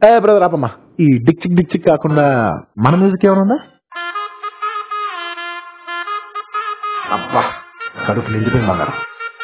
ఏ brother ఆపమ్మా ఈ Dick చిక్ Dick చిక్ కాకుండా మన మ్యూజిక్ ఏమైనా ఉందా అబ్బా కడుపు నిండిపోయింది బంగారం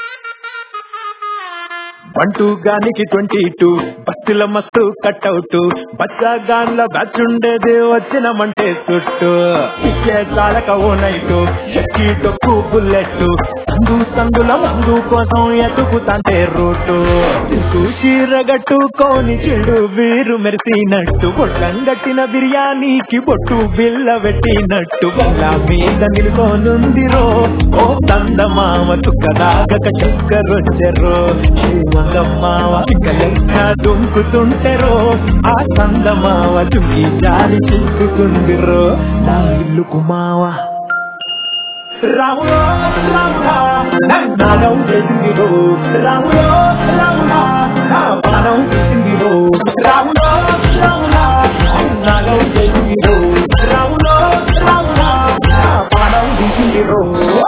వన్ టూ గానికి ట్వంటీ టూ బస్సుల మస్తు కట్అవుట్ బచ్చా గాన్ల బ్యాచ్ ఉండేది వచ్చినమంటే చుట్టూ ఇచ్చే చాలక ఓ నైటు ఎక్కి డొక్కు బుల్లెట్ సందు సందుల మందు కోసం ఎతుకుతాంటే రూటు చీరగట్టుకోని చెడు వీరు మెరిసినట్టు బొట్టం గట్టిన బిర్యానీకి బొట్టు బిల్ల పెట్టినట్టు బల్ల మీద నిలుకోనుందిరో ఓ తందమామ చుక్కదాగక చక్కరొచ్చెరో మంగమ్మావ లెక్క దుంకుతుంటెరో ఆ సందమావ చుంకి జారి చిక్కుకుందిరో నా ఇల్లు కుమావా రాములో రాములా నాగం చేసిందిరో రాములో రాములా నా పానం చేసిందిరో రాములో రాములా నాగం చేసిందిరో రాములో రాములా నా పానం చేసిందిరో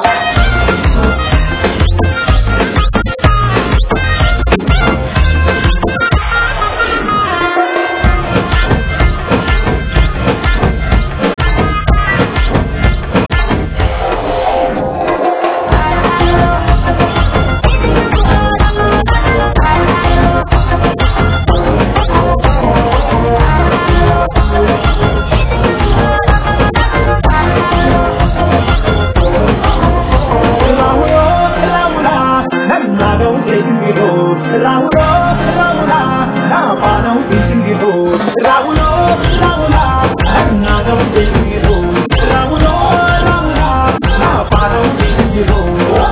రాములో రాములా నన్నాగం చేసిందిరో రాములో రాములా నా పానం తీసిందిరో రాములో రాములా నన్నాగం చేసిందిరో రాములో రాములా నా పానం తీసిందిరో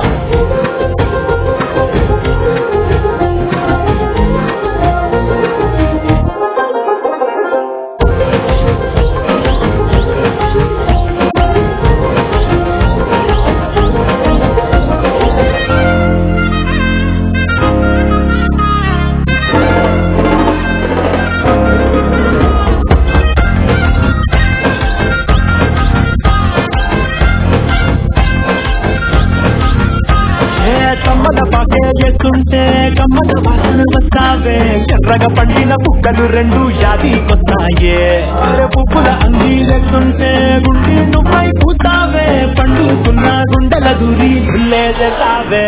ఏ కమ్మల పాకే చేస్తుంటే కమ్మల వాసన వస్తావే ఎర్రగా పండిన కుక్కలు రెండు యాదికొస్తాయే అరే పువ్వుల అంగీ చేస్తుంటే గుండి నువ్వై పూతావే పండుకున్న గుండెల దూరి లేదేసావే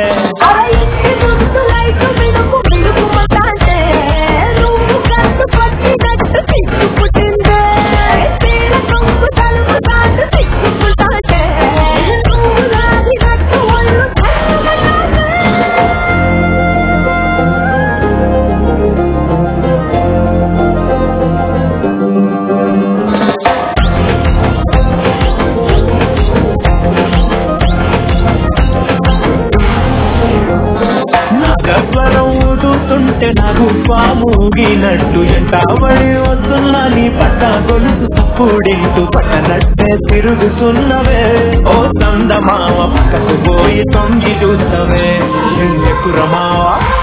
నాగస్వరం ఊదుతుంటే నాకు పాముగినట్టు ఎంటాబడి వస్తున్నా నీ పట్ట గొలుసు తప్పుడింటూ పట్టనట్టే తిరుగుతున్నవే ఓ తందమామ పక్కకు పోయి తొంగి చూస్తవే ఎక్కురమావా